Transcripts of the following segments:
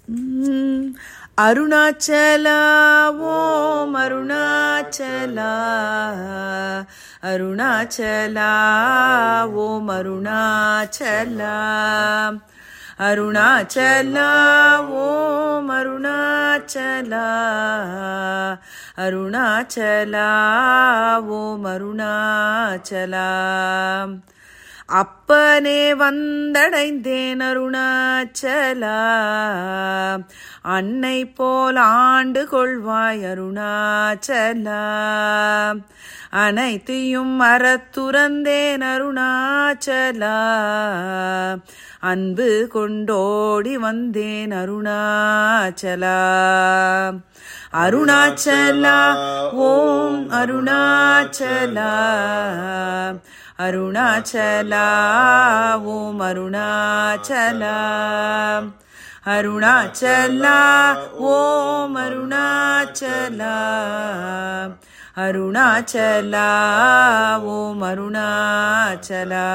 ம். அருணாச்சலா ஓம் அருணாச்சலா அருணாச்சலா ஓம் அருணாச்சலா அருணாச்சலா ஓம் அருணாச்சலா அருணாச்சலா ஓம் அருணாச்சலா அப்பனே வந்தடைந்தேன் அருணாச்சலா அன்னை போல் ஆண்டு கொள்வாய் அருணாச்சலா அனைத்தையும் மறத்துறந்தேன் அருணாச்சலா அன்பு கொண்டோடி வந்தேன் அருணாச்சலா அருணாச்சலா ஓம் அருணாச்சலா அருணாச்சலா ஓம் அருணாச்சலா அருணாச்சலா ஓம் அருணாச்சலா அருணாச்சலா ஓம் அருணாச்சலா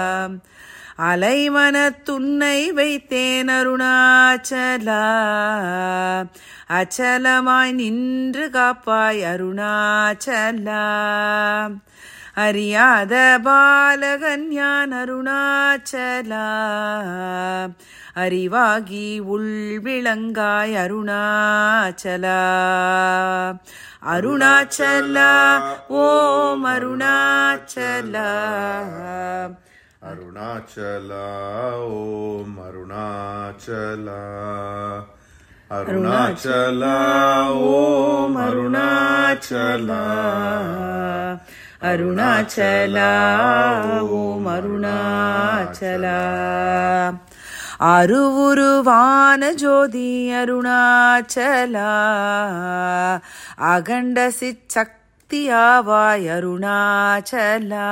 அலைமனத்துன்னை வைத்தேன் அருணாச்சலா அச்சலமாய் நின்று காப்பாய் அருணாச்சலா அறியாத பாலகன் யான் அருணாச்சலா அறிவாகி உள் விளங்காய் அருணாச்சலா அருணாச்சலா ஓம் அருணாச்சலா அருணாச்சலா ஓம் அருணாச்சலா அருணாச்சலா ஓம் அருணாச்சலா அருணாச்சலா ஓம் அருணாச்சலா அருவுருவான ஜோதி அருணாச்சலா அகண்ட சிச்சக்தியாவாய் அருணாச்சலா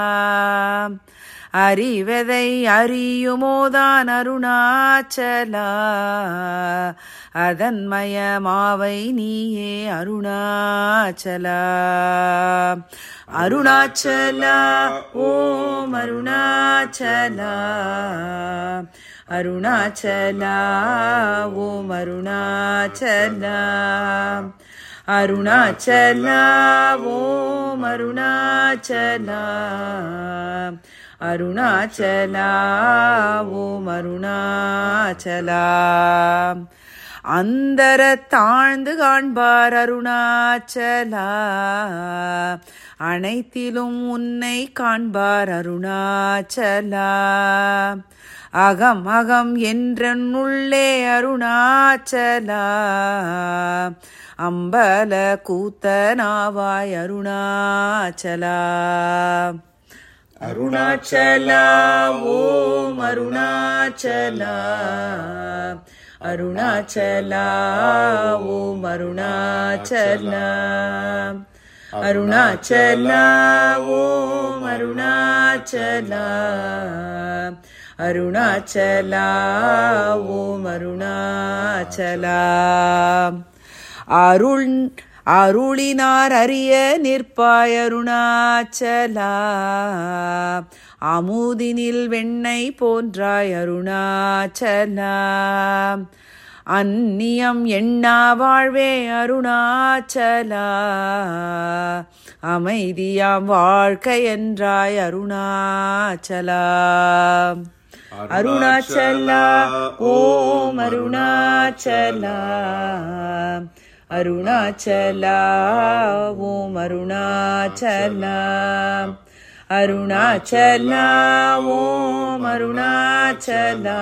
அறிவதை அறியுமோதான் அருணாச்சலா அதன் மயமாவை நீயே அருணாச்சலா அருணாச்சலா ஓம் அருணாச்சலா அருணாச்சலா ஓம் அருணாச்சலா அருணாச்சலா ஓம் அருணாச்சலா அருணாச்சலா ஓம் அருணாச்சலா அந்தர தாழ்ந்து காண்பார் அருணாச்சலா அனைத்திலும் உன்னை காண்பார் அருணாச்சலா அகம் அகம் என்றுள்ளே அருணாச்சலா அம்பல கூத்தனாவாய் அருணாச்சலா அருணாச்சலா ஓம் அருணாச்சலா அருணாச்சலா ஓம் அருணாச்சலா அருணாச்சலா ஓம் அருணாச்சலா அருணாச்சலா ஓம் அருணாச்சலா அருள் அருளினார் அறிய நிற்பாய் அருணாச்சலா அமுதினில் வெண்ணை போன்றாய் அருணாச்சலா அந்நியம் எண்ணா வாழ்வே அருணாச்சலா அமைதியாம் வாழ்க்கை என்றாய் அருணாச்சலா அருணாச்சலா ஓம் அருணாச்சலா அருணாச்சலா ஓம் அருணாச்சலா அருணாச்சலா ஓம் அருணாச்சலா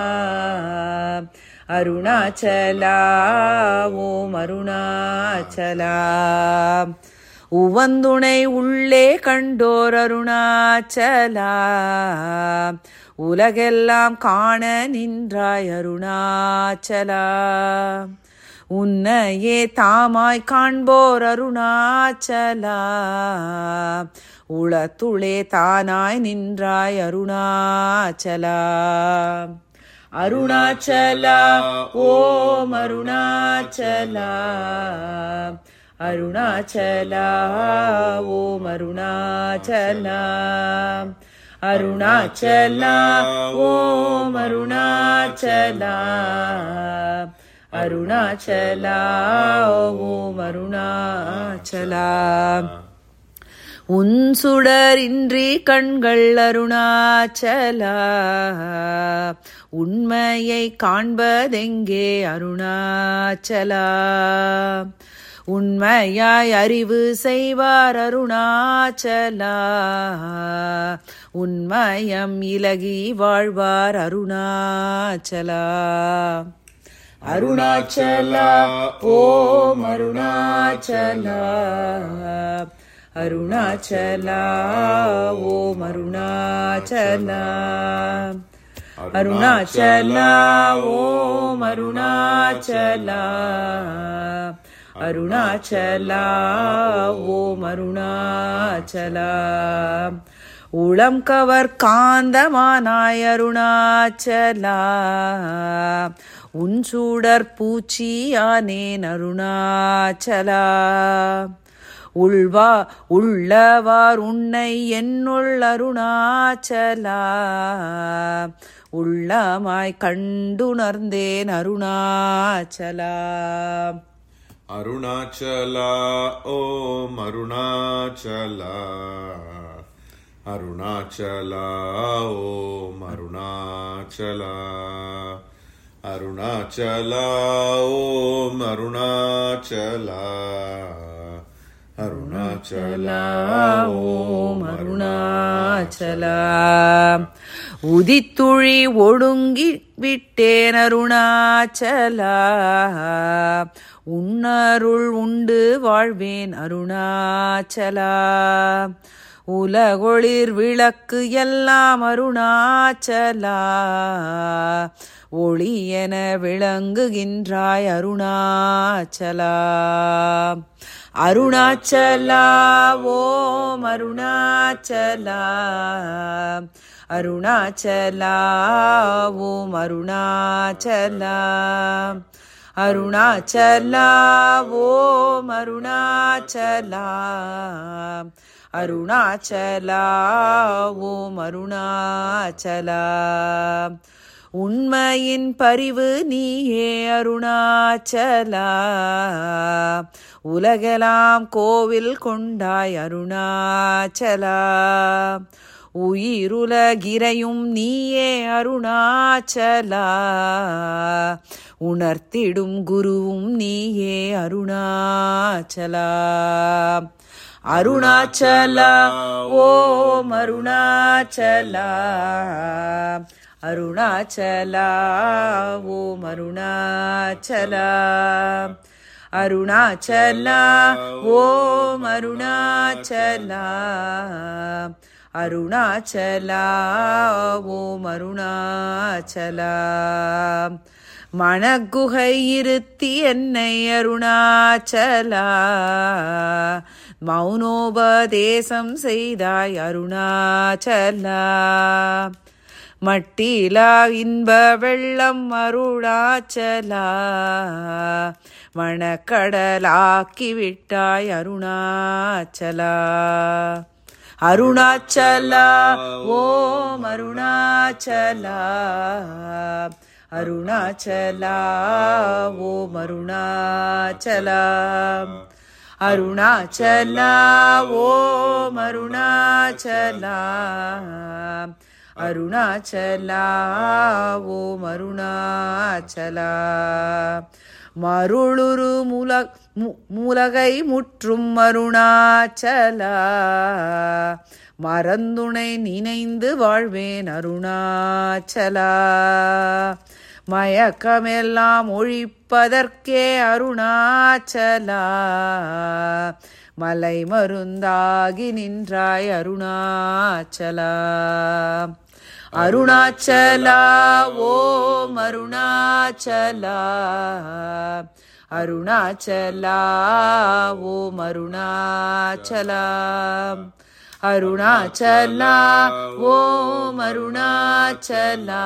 அருணாச்சலா ஓம் அருணாச்சலா உவந்துணை உள்ளே கண்டோர் அருணாச்சலா உலகெல்லாம் காண நின்றாய் அருணாச்சலா உன்னையே தாமாய் காண்போர் அருணாச்சலா உளத்துளே தானாய் நின்றாய் அருணாச்சலா அருணாச்சலா ஓம் அருணாச்சலா அருணாச்சலா ஓம் அருணாச்சலா அருணாச்சலா ஓம் அருணாச்சலா அருணாச்சலா ஓம் அருணாச்சலா உன் சுடரின்றி கண்கள் அருணாச்சலா உண்மையை காண்பதெங்கே அருணாச்சலா உண்மையாய் அறிவு செய்வார் அருணாச்சலா உண்மயம் இலகி வாழ்வார் அருணாச்சலா அருணாச்சலா ஓம் அருணாச்சலா அருணாச்சலா ஓம் அருணாச்சலா அருணாச்சலா ஓம் அருணாச்சலா அருணாச்சலா ஓம் அருணாச்சலா உளம் கவர் காந்தமானாய் அருணாச்சலா உன் சூடர் பூச்சியானேன் அருணாச்சலா உள்வா உள்ளவார் உன்னை என்னுள் அருணாச்சலா உள்ளமாய் கண்டுணர்ந்தேன் அருணாச்சலா அருணாச்சலா ஓம் அருணாச்சலா அருணாச்சலா ஓம் அருணாச்சலா அருணாச்சலா ஓம் அருணாச்சலா அருணாச்சலா ஓம் அருணாச்சலா உதித்துழி ஒடுங்கி விட்டேன் அருணாச்சலா உன்னருள் உண்டு வாழ்வேன் அருணாச்சலா உலகொளிர் விளக்கு எல்லாம் அருணாச்சலா ஒளி என விளங்குகின்றாய் அருணாச்சலா அருணாச்சலா ஓம் அருணாச்சலா அருணாச்சலா ஓம் அருணாச்சலா அருணாச்சலா ஓம் அருணாச்சலா அருணாச்சலா ஓம் அருணாச்சலா உண்மையின் பரிவு நீயே அருணாச்சலா உலகெல்லாம் கோவில் கொண்டாய் அருணாச்சலா உயிருலகிரையும் நீயே அருணாச்சலா உணர்த்திடும் குருவும் நீயே அருணாச்சலா அருணாச்சலா ஓம் அருணாச்சலா அருணாச்சலா ஓம் அருணாச்சலா அருணாச்சலா ஓம் அருணாச்சலா அருணாச்சலா ஓம் அருணாச்சலா மணக்குகை இருத்தி என்னை அருணாச்சலா மௌனோபதேசம் செய்தாய் அருணாச்சலா மட்டிலா இன்ப வெள்ளம் அருணாச்சலா மணக்கடலாக்கி விட்டாய் அருணாச்சலா அருணாச்சலா ஓம் அருணாச்சலா அருணாச்சலா ஓம் அருணாச்சலா அருணாச்சலா ஓம் அருணாச்சலா அருணாச்சலா ஓம் அருணாச்சலா மருளுரு முல மு- முலகை முற்றும் அருணாச்சலா மறந்துனை நினைந்து வாழ்வேன் அருணாச்சலா மயக்கமெல்லாம் ஒழிப்பதற்கே அருணாச்சலா மலை மருந்தாகி நின்றாய் அருணாச்சலா அருணாச்சலா ஓம் அருணாச்சலா அருணாச்சலா ஓம் அருணாச்சலா அருணாச்சலா ஓம் அருணாச்சலா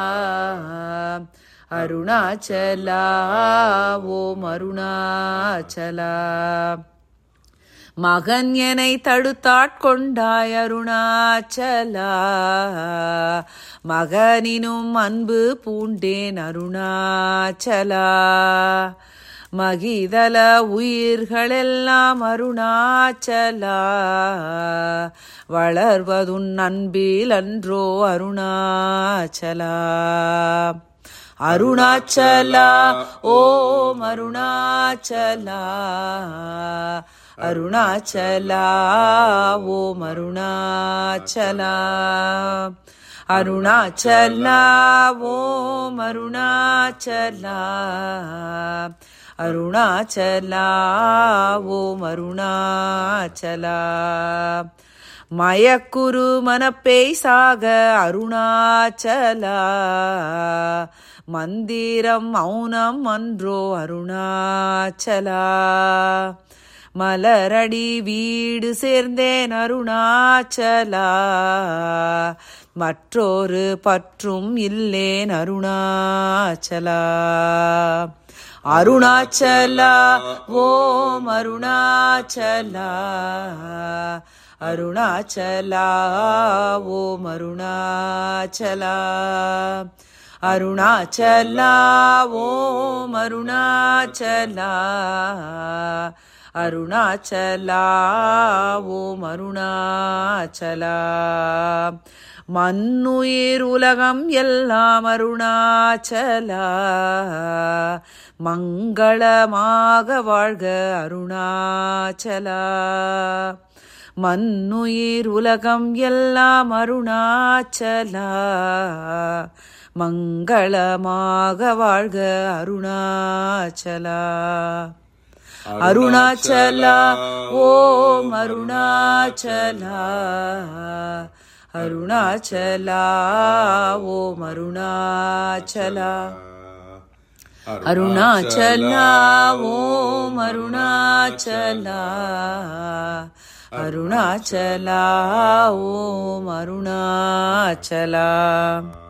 அருணாச்சலா ஓம் அருணாச்சலா மகன் எனை தடுத்தாட்கொண்டாய் அருணாச்சலா மகனினும் அன்பு பூண்டேன் அருணாச்சலா மகிதல உயிர்களெல்லாம் அருணாச்சலா வளர்வதுன் அன்பில் அன்றோ அருணாச்சலா அருணாச்சலா ஓம் அருணாச்சலா அருணாச்சலா ஓம் அருணாச்சலா அருணாச்சலா ஓம் அருணாச்சலா அருணாச்சலா ஓம் அருணாச்சலா மயக்குரு மனப்பேய் சாக அருணாச்சலா மந்திரம் மௌனம் அன்றோ அருணாச்சலா மலரடி வீடு சேர்ந்தேன் அருணாச்சலா மற்றொரு பற்றும் இல்லேன் அருணாச்சலா அருணாச்சலா ஓம் அருணாச்சலா அருணாச்சலா ஓம் அருணாச்சலா அருணாச்சலா ஓம் அருணாச்சலா அருணாச்சலா ஓம் அருணாச்சலா மண்ணுயிர் உலகம் எல்லாம் அருணாச்சலா மங்களமாக வாழ்க அருணாச்சலா மண்ணுயிர் உலகம் எல்லாம் அருணாச்சலா மங்களமாக வாழ்க அருணாச்சலா அருணாச்சலா ஓம் அருணாச்சலா அருணாச்சலா ஓம் அருணாச்சலா அருணாச்சலா ஓம் அருணாச்சலா அருணாச்சலா ஓம் அருணாச்சலா